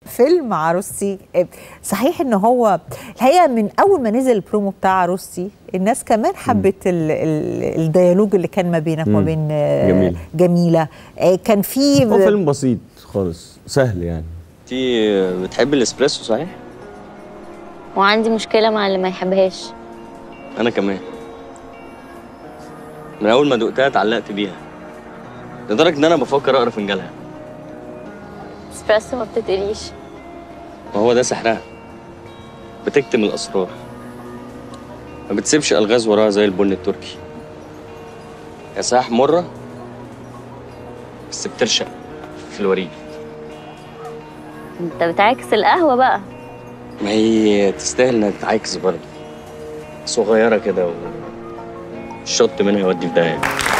فيلم عروستي صحيح ان هو الحقيقه من اول ما نزل البرومو بتاع عروستي الناس كمان حبت ال ال الديالوج اللي كان ما بينك وما مم. بين آه، جميل. جميله آه، كان في هو فيلم بسيط خالص سهل يعني انتي بتحب الاسبريسو صحيح؟ وعندي مشكلة مع اللي ما يحبهاش انا كمان من اول ما دقتها اتعلقت بيها لدرجه ان انا بفكر اقرا فنجانها اسبريسو ما بتتقليش ما هو ده سحرها بتكتم الاسرار ما بتسيبش الغاز وراها زي البن التركي يا ساح مره بس بترشق في الوريد انت بتعكس القهوة بقى ما هي تستاهل انها تتعاكس برضه صغيره كده والشط منها يودي في داهيه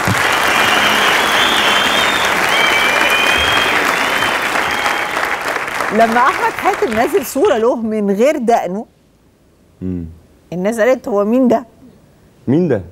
لما احمد حاتم نازل صوره له من غير دقنه مم. الناس قالت هو مين ده مين ده؟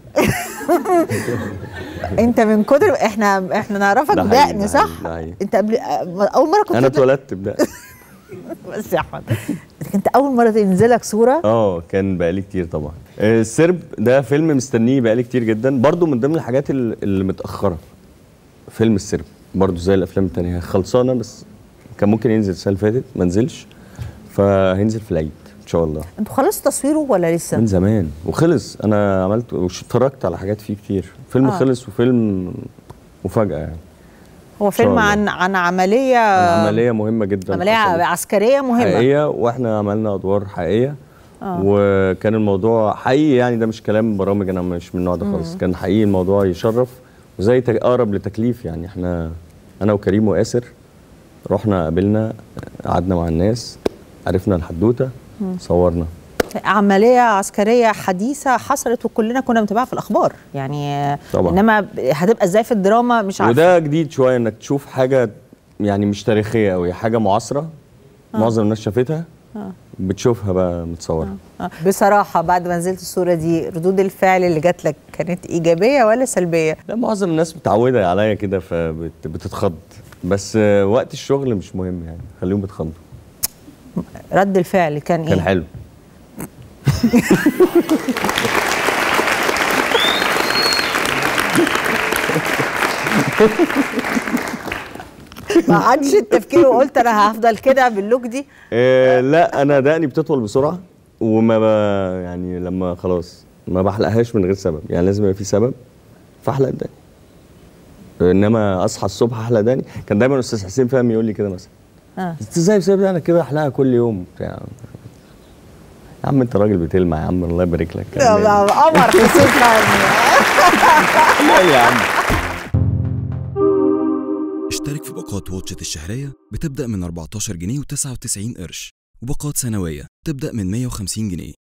انت من كتر احنا احنا نعرفك ده حقيقي، بدقن ده صح حقيقي، ده حقيقي. انت قبل اول مره كنت انا تطلع- اتولدت بده بس يا احمد انت اول مره تنزلك صوره اه كان بقالي كتير طبعا آه، السرب ده فيلم مستنيه بقالي كتير جدا برضو من ضمن الحاجات ال- اللي متاخره فيلم السرب برضو زي الافلام التانية خلصانه بس كان ممكن ينزل السنه اللي فاتت ما نزلش فهينزل في العيد ان شاء الله انتوا خلصتوا تصويره ولا لسه؟ من زمان وخلص انا عملت واتفرجت على حاجات فيه كتير فيلم آه. آه. خلص وفيلم مفاجاه يعني هو فيلم الله. عن عن عمليه عمليه مهمه جدا عمليه حصلت. عسكريه مهمه حقيقيه واحنا عملنا ادوار حقيقيه آه. وكان الموضوع حقيقي يعني ده مش كلام برامج انا مش من النوع ده خالص كان حقيقي الموضوع يشرف وزي تك- اقرب لتكليف يعني احنا انا وكريم واسر رحنا قابلنا قعدنا مع الناس عرفنا الحدوته صورنا عمليه عسكريه حديثه حصلت وكلنا كنا بنتابعها في الاخبار يعني طبعا. انما ب- هتبقى ازاي في الدراما مش عارفه وده جديد شويه انك تشوف حاجه يعني مش تاريخيه قوي حاجه معاصره معظم الناس شافتها بتشوفها بقى متصوره آه. بصراحه بعد ما نزلت الصوره دي ردود الفعل اللي جات لك كانت ايجابيه ولا سلبيه؟ لا معظم الناس متعوده عليا كده فبتتخض بس آه، وقت الشغل مش مهم يعني خليهم يتخضوا رد الفعل كان ايه؟ كان حلو ما عادش التفكير وقلت انا هفضل كده باللوك دي آه لا انا دقني بتطول بسرعه وما ب... يعني لما خلاص ما بحلقهاش من غير سبب يعني لازم يبقى في سبب فاحلق دقني انما اصحى الصبح احلق دقني كان دايما الاستاذ حسين فهمي يقول لي كده مثلا آه. انت ازاي سايب دقنك كده احلقها كل يوم بتاع يا عم انت راجل بتلمع يا عم الله يبارك لك يا الله، قمر حسين فهمي لا يا عم اشترك في باقات واتشت الشهرية بتبدأ من 14 جنيه و99 قرش وباقات سنوية تبدأ من 150 جنيه